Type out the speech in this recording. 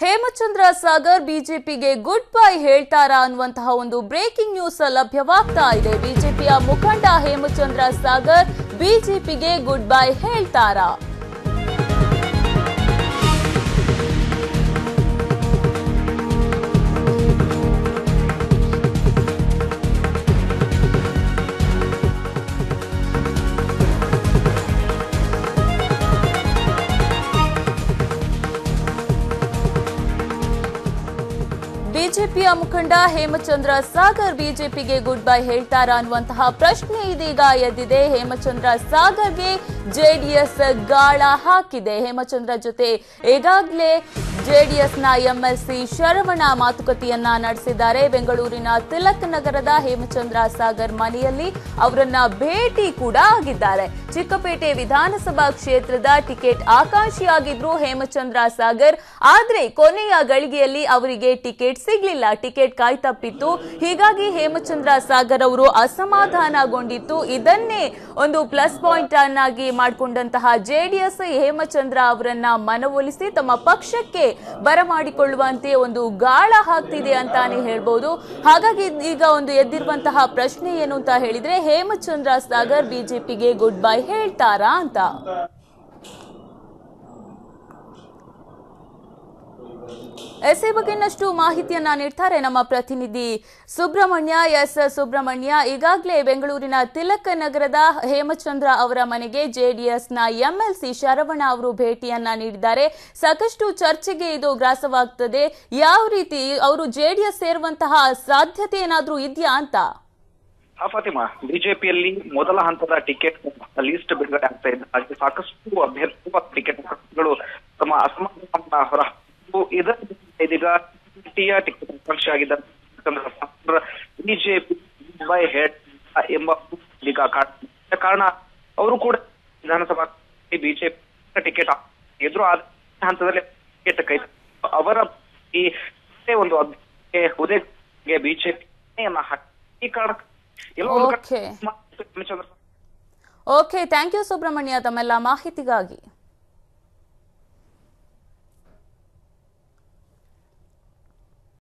ಹೇಮಚಂದ್ರ ಸಾಗರ್ ಬಿಜೆಪಿಗೆ good bye ಹೇಳ್ತಾರಾ ಅನ್ನುವಂತಹ ಒಂದು ಬ್ರೇಕಿಂಗ್ ನ್ಯೂಸ್ ಲಭ್ಯವಾಗ್ತಾ ಇದೆ ಬಿಜೆಪಿಯ ಮುಖಂಡ ಹೇಮಚಂದ್ರ ಸಾಗರ್ ಬಿಜೆಪಿಗೆ ಗುಡ್ ಬೈ ಹೇಳ್ತಾರಾ ಬಿಜೆಪಿಯ ಮುಖಂಡ ಹೇಮಚಂದ್ರ ಸಾಗರ್ ಬಿಜೆಪಿಗೆ ಗುಡ್ ಬೈ ಹೇಳ್ತಾರಾ ಅನ್ನುವಂತಹ ಪ್ರಶ್ನೆ ಇದೀಗ ಎದ್ದಿದೆ ಹೇಮಚಂದ್ರ ಸಾಗರ್ಗೆ ಜೆಡಿಎಸ್ ಗಾಳ ಹಾಕಿದೆ ಹೇಮಚಂದ್ರ ಜೊತೆ ಈಗಾಗಲೇ ಜೆಡಿಎಸ್ನ ಎಂಎಲ್ಸಿ ಶರವಣ ಮಾತುಕತೆಯನ್ನ ನಡೆಸಿದ್ದಾರೆ ಬೆಂಗಳೂರಿನ ತಿಲಕ್ ನಗರದ ಹೇಮಚಂದ್ರ ಸಾಗರ್ ಮನೆಯಲ್ಲಿ ಅವರನ್ನ ಭೇಟಿ ಕೂಡ ಆಗಿದ್ದಾರೆ ಚಿಕ್ಕಪೇಟೆ ವಿಧಾನಸಭಾ ಕ್ಷೇತ್ರದ ಟಿಕೆಟ್ ಆಕಾಂಕ್ಷಿಯಾಗಿದ್ರು ಹೇಮಚಂದ್ರ ಸಾಗರ್ ಆದ್ರೆ ಕೊನೆಯ ಗಳಿಗೆಯಲ್ಲಿ ಅವರಿಗೆ ಟಿಕೆಟ್ ಸಿಗ್ಲಿಲ್ಲ ಟಿಕೆಟ್ ಕಾಯ್ತಪ್ಪಿತ್ತು ಹೀಗಾಗಿ ಹೇಮಚಂದ್ರ ಸಾಗರ್ ಅವರು ಅಸಮಾಧಾನಗೊಂಡಿತ್ತು ಇದನ್ನೇ ಒಂದು ಪ್ಲಸ್ ಪಾಯಿಂಟ್ ಅನ್ನಾಗಿ ಮಾಡಿಕೊಂಡಂತಹ ಜೆಡಿಎಸ್ ಹೇಮಚಂದ್ರ ಅವರನ್ನ ಮನವೊಲಿಸಿ ತಮ್ಮ ಪಕ್ಷಕ್ಕೆ ಬರಮಾಡಿಕೊಳ್ಳುವಂತೆ ಒಂದು ಗಾಳ ಹಾಕ್ತಿದೆ ಅಂತಾನೆ ಹೇಳ್ಬೋದು ಹಾಗಾಗಿ ಈಗ ಒಂದು ಎದ್ದಿರುವಂತಹ ಪ್ರಶ್ನೆ ಏನು ಅಂತ ಹೇಳಿದ್ರೆ ಹೇಮಚಂದ್ರ ಸಾಗರ್ ಬಿಜೆಪಿಗೆ ಗುಡ್ ಬೈ ಹೇಳ್ತಾರಾ ಅಂತ ಎಸ್ ಈ ಬಗ್ಗೆ ಇನ್ನಷ್ಟು ಮಾಹಿತಿಯನ್ನ ನೀಡ್ತಾರೆ ನಮ್ಮ ಪ್ರತಿನಿಧಿ ಸುಬ್ರಹ್ಮಣ್ಯ ಎಸ್ ಸುಬ್ರಹ್ಮಣ್ಯ ಈಗಾಗಲೇ ಬೆಂಗಳೂರಿನ ತಿಲಕ್ ನಗರದ ಹೇಮಚಂದ್ರ ಅವರ ಮನೆಗೆ ಜೆಡಿಎಸ್ನ ಎಂಎಲ್ಸಿ ಶರವಣ ಅವರು ಭೇಟಿಯನ್ನ ನೀಡಿದ್ದಾರೆ ಸಾಕಷ್ಟು ಚರ್ಚೆಗೆ ಇದು ಗ್ರಾಸವಾಗ್ತದೆ ಯಾವ ರೀತಿ ಅವರು ಜೆಡಿಎಸ್ ಸೇರುವಂತಹ ಸಾಧ್ಯತೆ ಏನಾದ್ರೂ ಇದೆಯಾ ಅಂತ ಹಾ ಫಾತಿಮಾ ಬಿಜೆಪಿಯಲ್ಲಿ ಮೊದಲ ಹಂತದ ಟಿಕೆಟ್ ಲೀಸ್ಟ್ ಬಿಡುಗಡೆ ಆಗ್ತಾ ಇದ್ದ ಹಾಗೆ ಸಾಕಷ್ಟು ಅಭ್ಯರ್ಥಿ ಟಿಕೆಟ್ಗಳು ತಮ್ಮ ಅಸಮಾಧಾನ ಹೊರ ಇದರ ಇದೀಗ ಟಿಯ ಟಿಕೆಟ್ ಆಕಾಂಕ್ಷಿ ಆಗಿದ್ದ ಬಿಜೆಪಿ ಬೈ ಹೆಡ್ ಎಂಬ ಈಗ ಕಾಡ್- ಕಾರಣ ಅವರು ಕೂಡ ವಿಧಾನಸಭಾ ಬಿಜೆಪಿ ಟಿಕೆಟ್ ಎದುರು ಆದ ಹಂತದಲ್ಲಿ ಟಿಕೆಟ್ ಕೈ ಅವರ ಈ ಒಂದು ಅಭ್ಯರ್ಥಿ ಹುದ್ದೆಗೆ ಬಿಜೆಪಿ ಈ ಕಾರಣ ಎಲ್ಲೋ ಒಂದು ಕಡೆ okay Ramachandra okay thank you Subrahmanya ತಮ್ಮೆಲ್ಲ ಮಾಹಿತಿಗಾಗಿ